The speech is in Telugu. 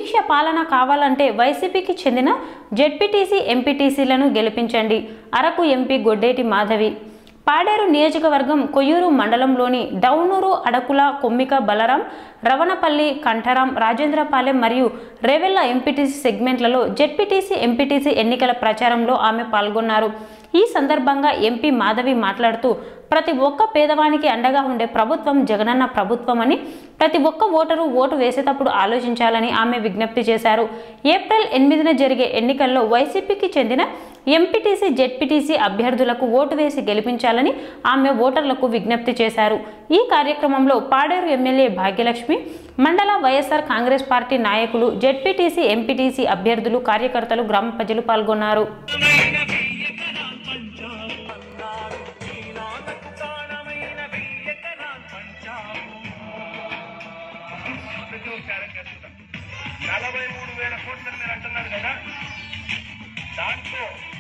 సుభిక్ష పాలన కావాలంటే వైసీపీకి చెందిన జెడ్పీటీసీ ఎంపీటీసీలను గెలిపించండి అరకు ఎంపీ గొడ్డేటి మాధవి పాడేరు నియోజకవర్గం కొయ్యూరు మండలంలోని డౌనూరు అడకుల కొమ్మిక బలరాం రవణపల్లి కంఠరాం రాజేంద్రపాలెం మరియు రేవెల్ల ఎంపీటీసీ సెగ్మెంట్లలో జెడ్పీటీసీ ఎంపీటీసీ ఎన్నికల ప్రచారంలో ఆమె పాల్గొన్నారు ఈ సందర్భంగా ఎంపీ మాధవి మాట్లాడుతూ ప్రతి ఒక్క పేదవానికి అండగా ఉండే ప్రభుత్వం జగనన్న ప్రభుత్వం అని ప్రతి ఒక్క ఓటరు ఓటు వేసేటప్పుడు ఆలోచించాలని ఆమె విజ్ఞప్తి చేశారు ఏప్రిల్ ఎనిమిదిన జరిగే ఎన్నికల్లో వైసీపీకి చెందిన ఎంపీటీసీ జెడ్పీటీసీ అభ్యర్థులకు ఓటు వేసి గెలిపించాలని ఆమె ఓటర్లకు విజ్ఞప్తి చేశారు ఈ కార్యక్రమంలో పాడేరు ఎమ్మెల్యే భాగ్యలక్ష్మి మండల వైఎస్ఆర్ కాంగ్రెస్ పార్టీ నాయకులు జెడ్పీటీసీ ఎంపీటీసీ అభ్యర్థులు కార్యకర్తలు గ్రామ ప్రజలు పాల్గొన్నారు నలభై మూడు వేల కోట్లు మీరు అంటున్నారు కదా దాంట్లో